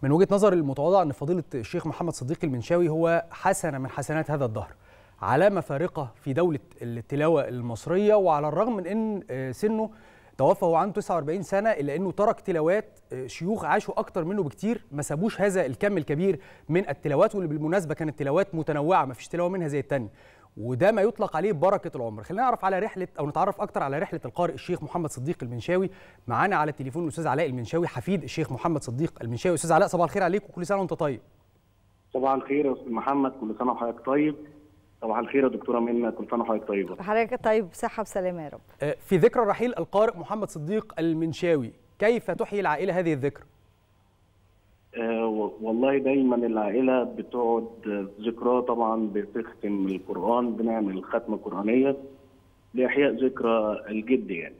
من وجهه نظر المتواضعه ان فضيله الشيخ محمد صديق المنشاوي هو حسنه من حسنات هذا الدهر علامه فارقه في دوله التلاوه المصريه وعلى الرغم من ان سنه توفى وهو عنده 49 سنه الا انه ترك تلاوات شيوخ عاشوا اكتر منه بكتير ما سابوش هذا الكم الكبير من التلاوات واللي بالمناسبه كانت تلاوات متنوعه ما فيش تلاوه منها زي الثانيه وده ما يطلق عليه بركه العمر خلينا نعرف على رحله او نتعرف اكتر على رحله القارئ الشيخ محمد صديق المنشاوي معانا على التليفون الاستاذ علاء المنشاوي حفيد الشيخ محمد صديق المنشاوي استاذ علاء صباح الخير عليك وكل سنه وانت طيب صباح الخير يا استاذ محمد كل سنه وحضرتك طيب صباح الخير يا دكتوره منى كل سنه وحضرتك طيبه حضرتك طيب بصحه وسلامه يا رب في ذكرى رحيل القارئ محمد صديق المنشاوي كيف تحيي العائله هذه الذكرى آه والله دايما العائله بتقعد ذكرى طبعا بتختم القران بنعمل ختمه قرانيه لاحياء ذكرى الجد يعني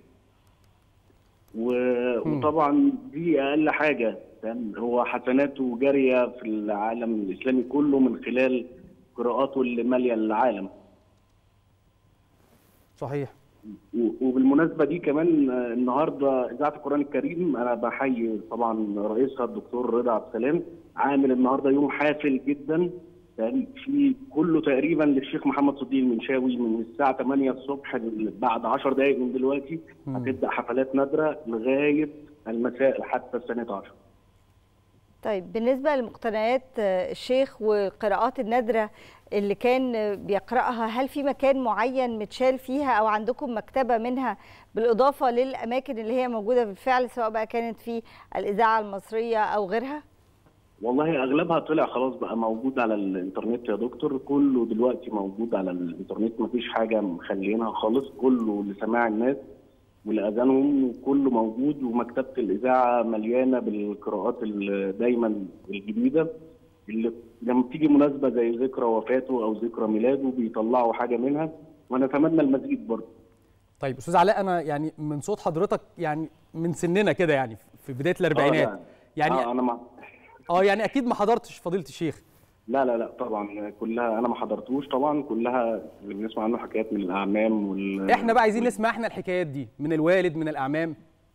وطبعا دي اقل حاجه هو حسناته جاريه في العالم الاسلامي كله من خلال قراءاته اللي ماليه العالم صحيح وبالمناسبه دي كمان النهارده اذاعه القران الكريم انا بحيي طبعا رئيسها الدكتور رضا عبد السلام عامل النهارده يوم حافل جدا في كله تقريبا للشيخ محمد صديق المنشاوي من الساعه 8 الصبح بعد 10 دقائق من دلوقتي هتبدا حفلات نادره لغايه المساء حتى السنه 10 طيب بالنسبة لمقتنيات الشيخ والقراءات النادرة اللي كان بيقرأها هل في مكان معين متشال فيها أو عندكم مكتبة منها بالإضافة للأماكن اللي هي موجودة بالفعل سواء بقى كانت في الإذاعة المصرية أو غيرها؟ والله اغلبها طلع خلاص بقى موجود على الانترنت يا دكتور كله دلوقتي موجود على الانترنت مفيش حاجه مخلينها خالص كله لسماع الناس ولاذانهم كله موجود ومكتبه الاذاعه مليانه بالقراءات دايما الجديده اللي لما بتيجي مناسبه زي ذكرى وفاته او ذكرى ميلاده بيطلعوا حاجه منها ونتمنى المزيد برضه. طيب استاذ علاء انا يعني من صوت حضرتك يعني من سننا كده يعني في بدايه الاربعينات آه يعني آه انا مع... اه يعني اكيد ما حضرتش فضيله الشيخ لا لا لا طبعا كلها انا ما حضرتوش طبعا كلها اللي بنسمع عنه حكايات من الاعمام وال احنا بقى عايزين نسمع احنا الحكايات دي من الوالد من الاعمام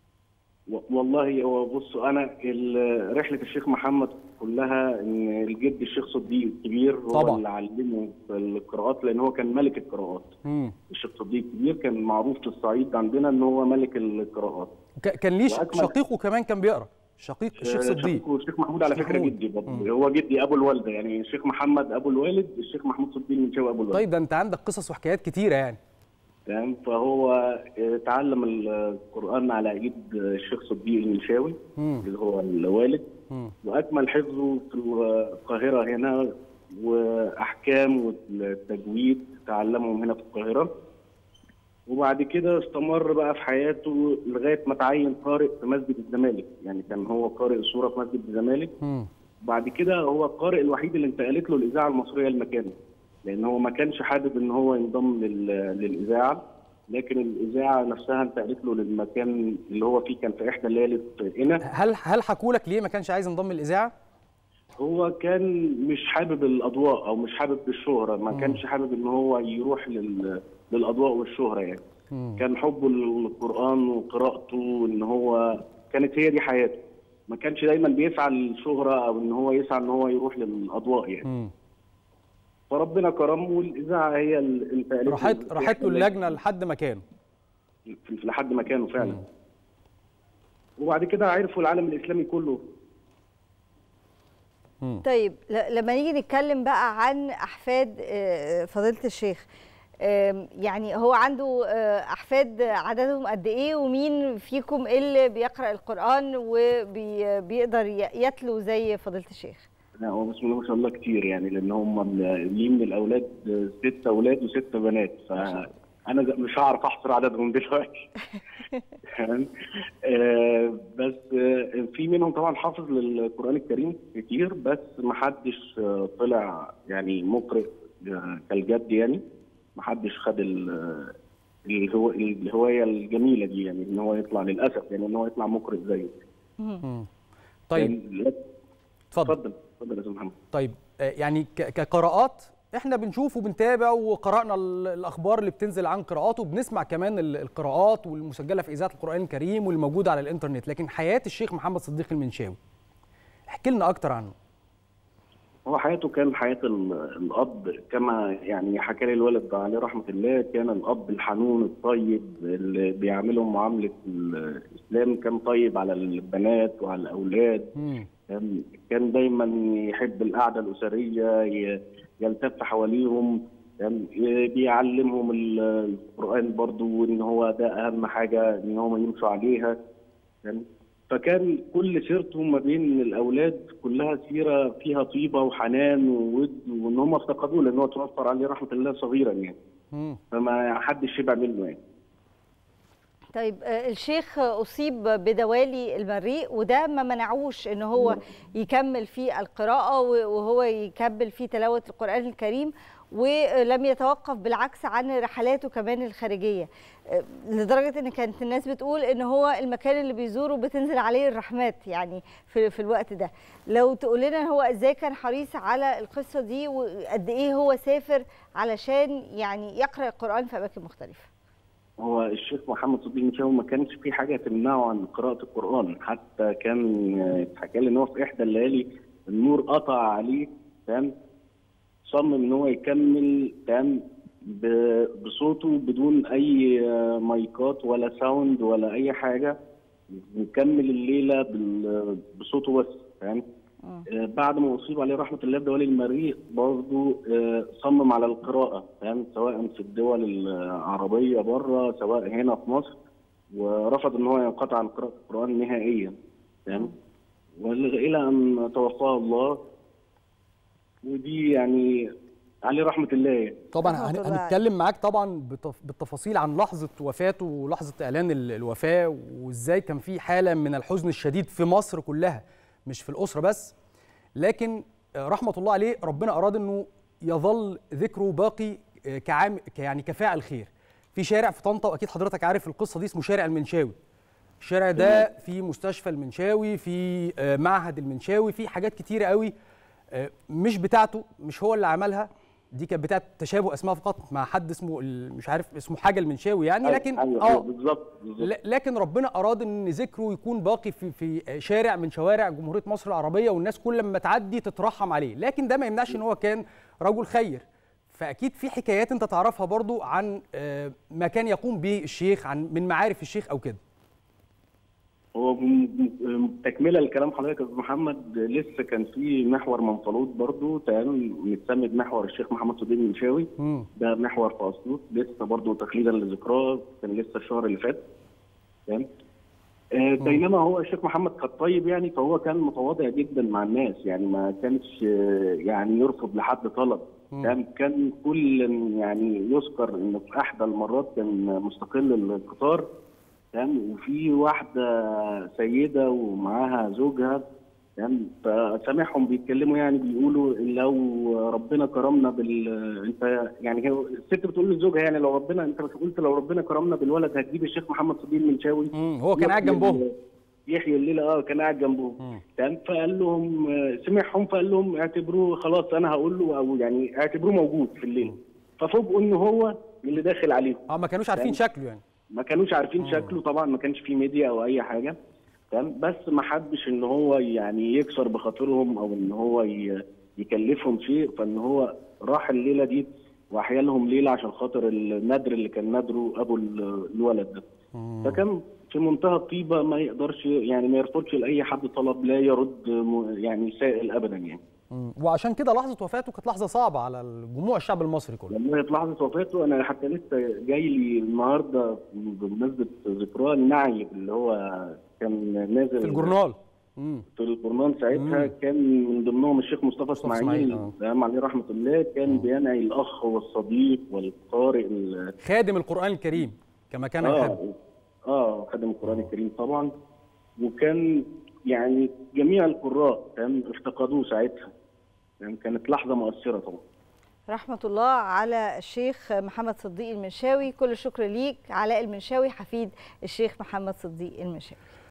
والله هو بصوا انا رحله الشيخ محمد كلها ان الجد الشيخ صديق الكبير هو طبعا. اللي علمه في القراءات لان هو كان ملك القراءات مم. الشيخ صديق الكبير كان معروف في الصعيد عندنا ان هو ملك القراءات كان ليه وأكمل- شقيقه كمان كان بيقرا شقيق الشيخ صديق شقيقه الشيخ محمود على الشيخ فكره محمود. جدي برضه مم. هو جدي ابو الوالده يعني الشيخ محمد ابو الوالد الشيخ محمود صديق المنشاوي ابو الوالد طيب ده انت عندك قصص وحكايات كتيره يعني تمام فهو آه، تعلم القران على ايد الشيخ صديق المنشاوي مم. اللي هو الوالد مم. واكمل حفظه في القاهره هنا واحكام والتجويد تعلمهم هنا في القاهره وبعد كده استمر بقى في حياته لغايه ما تعين قارئ في مسجد الزمالك يعني كان هو قارئ الصوره في مسجد الزمالك مم. بعد كده هو القارئ الوحيد اللي انتقلت له الاذاعه المصريه لمكانه لان هو ما كانش حابب ان هو ينضم لل- للاذاعه لكن الاذاعه نفسها انتقلت له للمكان اللي هو فيه كان في احدى الليالي في قنا هل هل حكوا لك ليه ما كانش عايز ينضم الاذاعه هو كان مش حابب الاضواء او مش حابب الشهره ما كانش حابب ان هو يروح لل... للاضواء والشهره يعني مم. كان حبه للقران وقراءته ان هو كانت هي دي حياته ما كانش دايما بيسعى للشهره او ان هو يسعى ان هو يروح للاضواء يعني مم. فربنا كرمه والاذاعه هي اللي انتقلت راحت له- راحت له اللجنه لحد مكانه في- لحد مكانه فعلا مم. وبعد كده عرفوا العالم الاسلامي كله مم. طيب ل- لما نيجي نتكلم بقى عن احفاد آه، فضيله الشيخ آم، يعني هو عنده آه، احفاد عددهم قد ايه ومين فيكم اللي بيقرا القران وبيقدر يتلو زي فضيله الشيخ لا هو بسم الله ما شاء الله كتير يعني لان هم ليه من الاولاد ست اولاد وست بنات فانا ز- مش هعرف احصر عددهم دلوقتي تمام؟ آه، بس آه، في منهم طبعا حافظ للقران الكريم كتير بس ما حدش آه، طلع يعني مقرئ آه، كالجد يعني ما حدش خد ال- الهو- الهوايه الجميله دي يعني ان هو يطلع للاسف يعني ان هو يطلع مقرئ زيه مم. طيب يعني- اتفضل اتفضل اتفضل يا استاذ محمد طيب آه، يعني ك- كقراءات احنا بنشوف وبنتابع وقرانا ال- الاخبار اللي بتنزل عن قراءاته وبنسمع كمان ال- القراءات والمسجله في اذاعه القران الكريم والموجوده على الانترنت لكن حياه الشيخ محمد صديق المنشاوي احكي لنا اكتر عنه هو حياته كان حياة ال- الأب كما يعني حكى لي الوالد عليه رحمة الله كان الأب الحنون الطيب اللي بيعملهم معاملة الإسلام كان طيب على البنات وعلى الأولاد مم. كان كان دايما يحب القعدة الأسرية ي- يلتف حواليهم كان ي- بيعلمهم ال- القرآن برضو وإن هو ده أهم حاجة إن هم يمشوا عليها كان فكان كل سيرته ما بين الاولاد كلها سيره فيها طيبه وحنان وود وان هم افتقدوه لان هو توفر عليه رحمه الله صغيرا يعني مم. فما حدش شبع منه يعني طيب آه، الشيخ أصيب بدوالي المريء وده ما منعوش إن هو يكمل في القراءة وهو يكمل في تلاوة القرآن الكريم ولم يتوقف بالعكس عن رحلاته كمان الخارجية آه، لدرجة إن كانت الناس بتقول إن هو المكان اللي بيزوره بتنزل عليه الرحمات يعني في, في الوقت ده لو تقول لنا هو إزاي كان حريص على القصة دي وقد إيه هو سافر علشان يعني يقرأ القرآن في أماكن مختلفة هو الشيخ محمد صديق مشاوي ما كانش في حاجه تمنعه عن قراءه القران حتى كان آه، اتحكى لي ان هو في احدى الليالي النور قطع عليه تمام صمم ان هو يكمل تمام ب- بصوته بدون اي آه، مايكات ولا ساوند ولا اي حاجه نكمل الليله بال- بصوته بس تمام مم. آه، بعد ما اصيب عليه رحمه الله بدوالي المريء برضه آه، صمم على القراءه تمام سواء في الدول العربيه بره سواء هنا في مصر ورفض ان هو ينقطع عن قراءه القران نهائيا تمام والى ان توفاه الله ودي يعني عليه رحمه الله يعني. طبعا رحمة هن- الله هنتكلم معاك طبعا بتف- بالتفاصيل عن لحظه وفاته ولحظه اعلان ال- الوفاه وازاي كان في حاله من الحزن الشديد في مصر كلها مش في الاسره بس لكن آه، رحمه الله عليه ربنا اراد انه يظل ذكره باقي آه، كعام ك- يعني كفاعل خير في شارع في طنطا واكيد حضرتك عارف القصه دي اسمه شارع المنشاوي الشارع ده في مستشفى المنشاوي في آه، معهد المنشاوي في حاجات كتيره قوي آه، مش بتاعته مش هو اللي عملها دي كانت بتاعت تشابه اسماء فقط مع حد اسمه ال- مش عارف اسمه حاجه المنشاوي يعني لكن أيوة اه بالظبط بالظبط. ل- لكن ربنا اراد ان ذكره يكون باقي في في شارع من شوارع جمهوريه مصر العربيه والناس كل ما تعدي تترحم عليه لكن ده ما يمنعش ان هو كان رجل خير فاكيد في حكايات انت تعرفها برضو عن آه، ما كان يقوم به الشيخ عن من معارف الشيخ او كده هو م- م- تكمله لكلام حضرتك يا استاذ محمد لسه كان في محور منفلوط برضو تمام متسمى بمحور الشيخ محمد صديق المنشاوي مم. ده محور في اسيوط لسه برضو تخليدا لذكراه كان لسه الشهر اللي فات تمام آه، بينما هو الشيخ محمد كان طيب يعني فهو كان متواضع جدا مع الناس يعني ما كانش آه، يعني يرفض لحد طلب مم. تمام كان كل يعني يذكر ان في احدى المرات كان مستقل القطار تمام وفي واحده سيده ومعاها زوجها تمام فسامعهم بيتكلموا يعني بيقولوا لو ربنا كرمنا بال انت يعني هي الست بتقول لزوجها يعني لو ربنا انت مش قلت لو ربنا كرمنا بالولد هتجيب الشيخ محمد صديق المنشاوي مم. هو كان قاعد يحيي جنبهم ال- يحيي الليله اه كان قاعد جنبهم مم. تمام فقال لهم آه، سمعهم فقال لهم اعتبروه خلاص انا هقول له او يعني اعتبروه موجود في الليل ففوجئوا ان هو اللي داخل عليهم اه ما كانوش عارفين شكله يعني ما كانوش عارفين شكله طبعا ما كانش فيه ميديا او اي حاجه تمام بس ما حبش ان هو يعني يكسر بخاطرهم او ان هو ي- يكلفهم شيء فان هو راح الليله دي واحيا لهم ليله عشان خاطر الندر اللي كان ندره ابو ال- الولد ده فكان في منتهى الطيبه ما يقدرش يعني ما يرفضش لاي حد طلب لا يرد م- يعني سائل ابدا يعني مم. وعشان كده لحظه وفاته كانت لحظه صعبه على جموع الشعب المصري كله لما في لحظه وفاته انا حتى لسه جاي لي النهارده بمناسبه ذكراه النعي اللي هو كان نازل في الجورنال مم. في الجورنال ساعتها مم. كان من ضمنهم الشيخ مصطفى مصطفى اسماعيل إسماعيل، آه. سلام عليه رحمه الله كان بينعي الاخ والصديق والقارئ ال- خادم القران الكريم كما كان يحب اه اه خادم القران الكريم طبعا وكان يعني جميع القراء كان افتقدوه ساعتها يعني كانت لحظه مؤثره طبعا رحمة الله على الشيخ محمد صديق المنشاوي كل الشكر ليك علاء المنشاوي حفيد الشيخ محمد صديق المنشاوي